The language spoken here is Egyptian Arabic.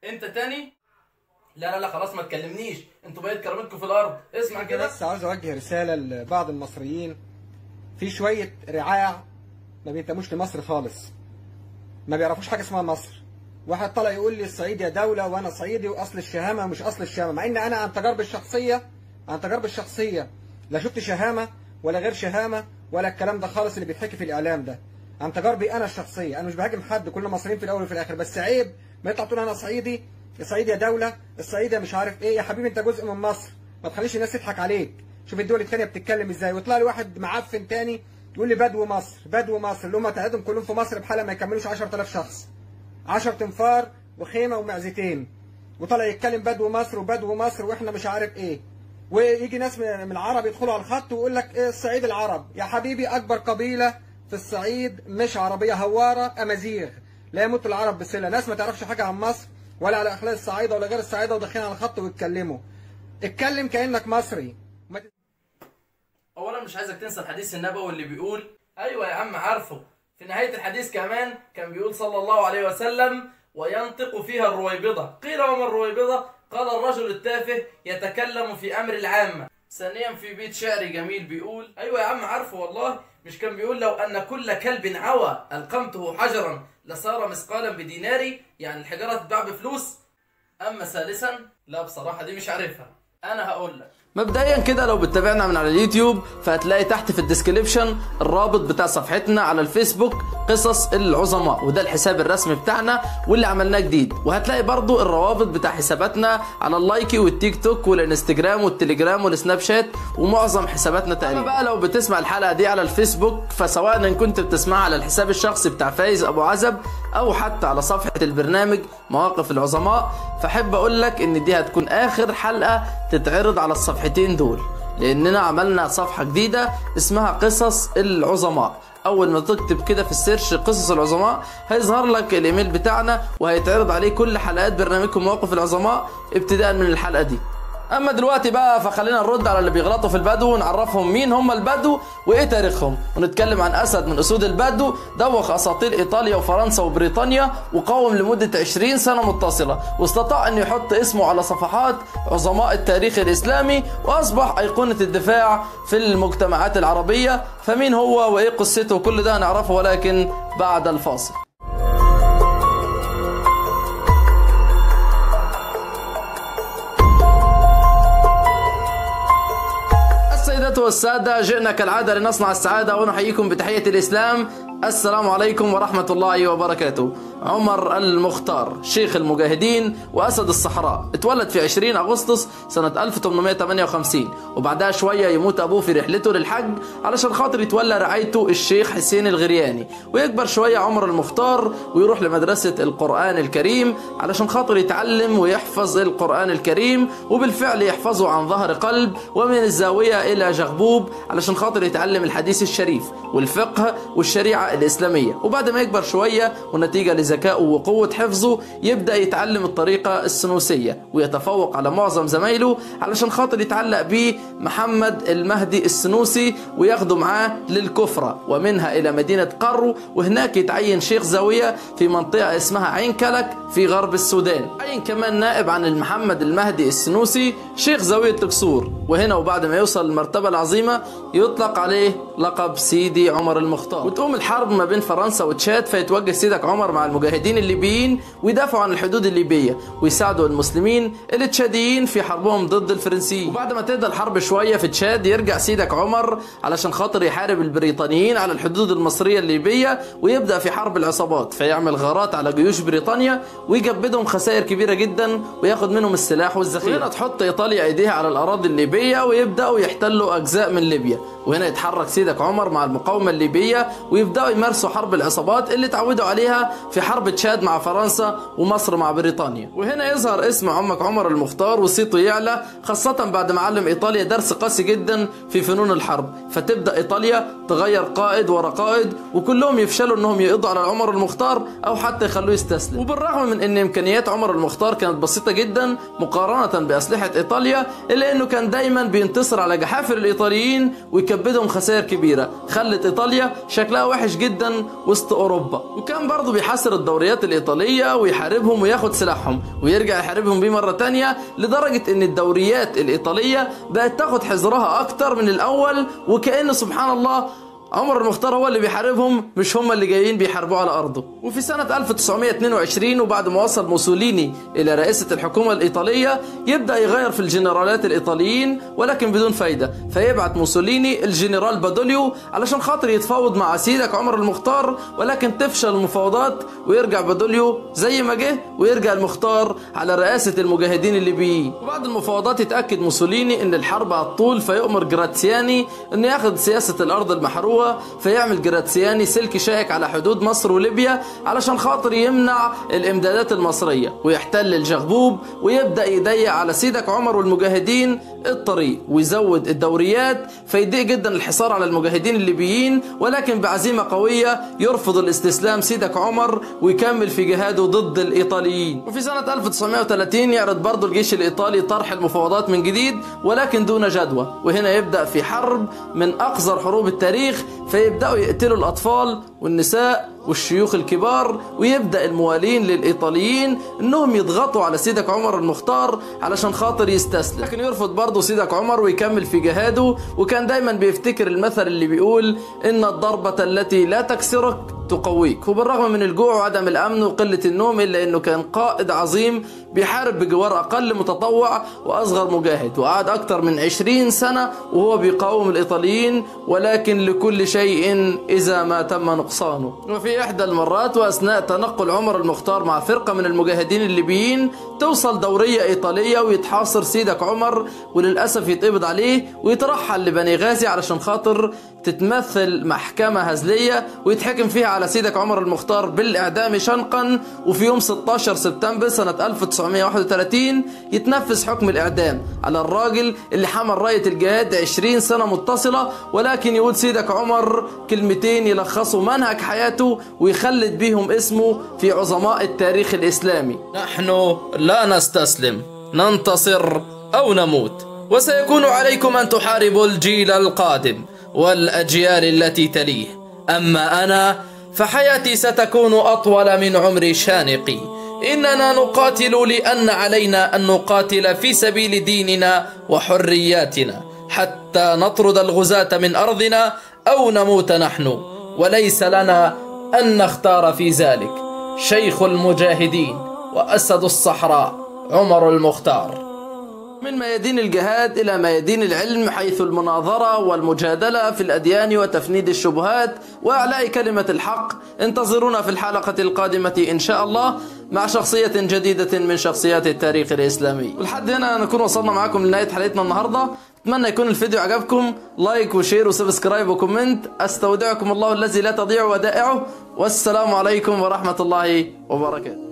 انت تاني لا لا لا خلاص ما تكلمنيش انتوا بقيت كرامتكم في الارض اسمع كده بس عاوز اوجه رساله لبعض المصريين في شويه رعاع ما بينتموش لمصر خالص ما بيعرفوش حاجه اسمها مصر واحد طلع يقول لي الصعيد يا دوله وانا صعيدي واصل الشهامه مش اصل الشهامه مع ان انا عن تجاربي الشخصيه عن تجاربي الشخصيه لا شفت شهامه ولا غير شهامه ولا الكلام ده خالص اللي بيتحكي في الاعلام ده عن تجاربي انا الشخصيه انا مش بهاجم حد كلنا مصريين في الاول وفي الاخر بس عيب ما يطلع تقول انا صعيدي الصعيد يا دوله الصعيد يا مش عارف ايه يا حبيبي انت جزء من مصر ما تخليش الناس تضحك عليك شوف الدول الثانيه بتتكلم ازاي ويطلع لي واحد معفن تاني يقول لي بدو مصر بدو مصر اللي هم تعدادهم كلهم في مصر بحاله ما يكملوش 10000 شخص 10 تنفار وخيمه ومعزتين وطلع يتكلم بدو مصر وبدو مصر واحنا مش عارف ايه ويجي ناس من من العرب يدخلوا على الخط ويقول لك ايه الصعيد العرب يا حبيبي اكبر قبيله في الصعيد مش عربيه هواره امازيغ لا يموت العرب بسله ناس ما تعرفش حاجه عن مصر ولا على اخلاق الصعايده ولا غير الصعايده وداخلين على الخط ويتكلموا اتكلم كانك مصري ما ت- اولا مش عايزك تنسى الحديث النبوي اللي بيقول ايوه يا عم عارفه في نهايه الحديث كمان كان بيقول صلى الله عليه وسلم وينطق فيها الرويبضه قيل وما الرويبضه قال الرجل التافه يتكلم في امر العامه ثانيا في بيت شعري جميل بيقول ايوه يا عم عارفه والله مش كان بيقول لو ان كل كلب عوى القمته حجرا لصار مثقالا بديناري يعني الحجاره تتباع بفلوس اما ثالثا لا بصراحه دي مش عارفها انا هقول لك مبدئيا كده لو بتتابعنا من على اليوتيوب فهتلاقي تحت في الديسكريبشن الرابط بتاع صفحتنا على الفيسبوك قصص العظماء وده الحساب الرسمي بتاعنا واللي عملناه جديد وهتلاقي برضو الروابط بتاع حساباتنا على اللايكي والتيك توك والانستجرام والتليجرام والسناب شات ومعظم حساباتنا تقريبا بقى لو بتسمع الحلقه دي على الفيسبوك فسواء ان كنت بتسمعها على الحساب الشخصي بتاع فايز ابو عزب او حتى على صفحه البرنامج مواقف العظماء فاحب اقول لك ان دي هتكون اخر حلقه تتعرض على الصفحتين دول لاننا عملنا صفحه جديده اسمها قصص العظماء اول ما تكتب كده في السيرش قصص العظماء هيظهر لك الايميل بتاعنا وهيتعرض عليه كل حلقات برنامجكم مواقف العظماء ابتداء من الحلقه دي اما دلوقتي بقى فخلينا نرد على اللي بيغلطوا في البدو ونعرفهم مين هم البدو وايه تاريخهم ونتكلم عن اسد من اسود البدو دوخ اساطير ايطاليا وفرنسا وبريطانيا وقاوم لمده 20 سنه متصله واستطاع ان يحط اسمه على صفحات عظماء التاريخ الاسلامي واصبح ايقونه الدفاع في المجتمعات العربيه فمين هو وايه قصته وكل ده هنعرفه ولكن بعد الفاصل السيدات والسادة جئنا كالعادة لنصنع السعادة ونحييكم بتحية الإسلام السلام عليكم ورحمة الله وبركاته عمر المختار شيخ المجاهدين وأسد الصحراء اتولد في 20 أغسطس سنة 1858 وبعدها شوية يموت أبوه في رحلته للحج علشان خاطر يتولى رعايته الشيخ حسين الغرياني ويكبر شوية عمر المختار ويروح لمدرسة القرآن الكريم علشان خاطر يتعلم ويحفظ القرآن الكريم وبالفعل يحفظه عن ظهر قلب ومن الزاوية إلى جغبوب علشان خاطر يتعلم الحديث الشريف والفقه والشريعة الإسلامية وبعد ما يكبر شوية ونتيجة لذكائه وقوة حفظه يبدأ يتعلم الطريقة السنوسية ويتفوق على معظم زمايله علشان خاطر يتعلق بيه محمد المهدي السنوسي وياخده معاه للكفرة ومنها إلى مدينة قرو وهناك يتعين شيخ زاوية في منطقة اسمها عين كلك في غرب السودان عين كمان نائب عن المحمد المهدي السنوسي شيخ زاوية القصور وهنا وبعد ما يوصل للمرتبة العظيمة يطلق عليه لقب سيدي عمر المختار وتقوم الحرب ما بين فرنسا وتشاد فيتوجه سيدك عمر مع المجاهدين الليبيين ويدافعوا عن الحدود الليبية ويساعدوا المسلمين التشاديين في حربهم ضد الفرنسيين وبعد ما تهدى الحرب شوية في تشاد يرجع سيدك عمر علشان خاطر يحارب البريطانيين على الحدود المصرية الليبية ويبدأ في حرب العصابات فيعمل غارات على جيوش بريطانيا ويجبدهم خسائر كبيرة جدا وياخد منهم السلاح والذخيرة وهنا تحط إيطاليا أيديها على الأراضي الليبية ويبدأوا يحتلوا أجزاء من ليبيا وهنا يتحرك سيدك عمر مع المقاومة الليبية ويبدأوا يمارسوا حرب العصابات اللي اتعودوا عليها في حرب تشاد مع فرنسا ومصر مع بريطانيا وهنا يظهر اسم عمك عمر المختار وصيته يعلى خاصة بعد ما علم إيطاليا درس قاسي جدا في فنون الحرب فتبدأ إيطاليا تغير قائد ورا قائد وكلهم يفشلوا انهم يقضوا على عمر المختار او حتى يخلوه يستسلم وبالرغم من ان امكانيات عمر المختار كانت بسيطة جدا مقارنة باسلحة ايطاليا الا انه كان دايما بينتصر على جحافل الايطاليين ويكبدهم خسائر كبيرة كبيرة خلت إيطاليا شكلها وحش جدا وسط أوروبا وكان برضه بيحاصر الدوريات الإيطالية ويحاربهم وياخد سلاحهم ويرجع يحاربهم بيه مرة تانية لدرجة إن الدوريات الإيطالية بقت تاخد حذرها أكتر من الأول وكأن سبحان الله عمر المختار هو اللي بيحاربهم مش هم اللي جايين بيحاربوه على أرضه وفي سنة 1922 وبعد ما وصل موسوليني إلى رئاسة الحكومة الإيطالية يبدأ يغير في الجنرالات الإيطاليين ولكن بدون فايدة فيبعت موسوليني الجنرال بادوليو علشان خاطر يتفاوض مع سيدك عمر المختار ولكن تفشل المفاوضات ويرجع بادوليو زي ما جه ويرجع المختار على رئاسة المجاهدين الليبيين وبعد المفاوضات يتأكد موسوليني إن الحرب هتطول فيؤمر جراتسياني إنه ياخد سياسة الأرض المحروقة فيعمل جراتسياني سلك شائك على حدود مصر وليبيا علشان خاطر يمنع الامدادات المصريه ويحتل الجغبوب ويبدا يضيق على سيدك عمر والمجاهدين الطريق ويزود الدوريات فيضيق جدا الحصار على المجاهدين الليبيين ولكن بعزيمه قويه يرفض الاستسلام سيدك عمر ويكمل في جهاده ضد الايطاليين وفي سنه 1930 يعرض برضه الجيش الايطالي طرح المفاوضات من جديد ولكن دون جدوى وهنا يبدا في حرب من اقذر حروب التاريخ فيبداوا يقتلوا الاطفال والنساء والشيوخ الكبار ويبدا الموالين للايطاليين انهم يضغطوا على سيدك عمر المختار علشان خاطر يستسلم لكن يرفض برضه سيدك عمر ويكمل في جهاده وكان دايما بيفتكر المثل اللي بيقول ان الضربه التي لا تكسرك تقويك وبالرغم من الجوع وعدم الامن وقله النوم الا انه كان قائد عظيم بيحارب بجوار اقل متطوع واصغر مجاهد وقعد اكتر من 20 سنه وهو بيقاوم الايطاليين ولكن لكل شيء اذا ما تم نقصانه وفي احدى المرات واثناء تنقل عمر المختار مع فرقه من المجاهدين الليبيين توصل دوريه ايطاليه ويتحاصر سيدك عمر وللاسف يتقبض عليه ويترحل لبني غازي علشان خاطر تتمثل محكمة هزلية ويتحكم فيها على سيدك عمر المختار بالإعدام شنقا وفي يوم 16 سبتمبر سنة 1931 يتنفذ حكم الإعدام على الراجل اللي حمل راية الجهاد 20 سنة متصلة ولكن يقول سيدك عمر كلمتين يلخصوا منهج حياته ويخلد بيهم اسمه في عظماء التاريخ الإسلامي نحن لا نستسلم ننتصر أو نموت وسيكون عليكم أن تحاربوا الجيل القادم والأجيال التي تليه أما أنا فحياتي ستكون أطول من عمر شانقي إننا نقاتل لأن علينا أن نقاتل في سبيل ديننا وحرياتنا حتى نطرد الغزاة من أرضنا أو نموت نحن وليس لنا أن نختار في ذلك شيخ المجاهدين وأسد الصحراء عمر المختار من ميادين الجهاد إلى ميادين العلم حيث المناظرة والمجادلة في الأديان وتفنيد الشبهات وإعلاء كلمة الحق انتظرونا في الحلقة القادمة إن شاء الله مع شخصية جديدة من شخصيات التاريخ الإسلامي ولحد هنا نكون وصلنا معكم لنهاية حلقتنا النهاردة اتمنى يكون الفيديو عجبكم لايك وشير وسبسكرايب وكومنت استودعكم الله الذي لا تضيع ودائعه والسلام عليكم ورحمة الله وبركاته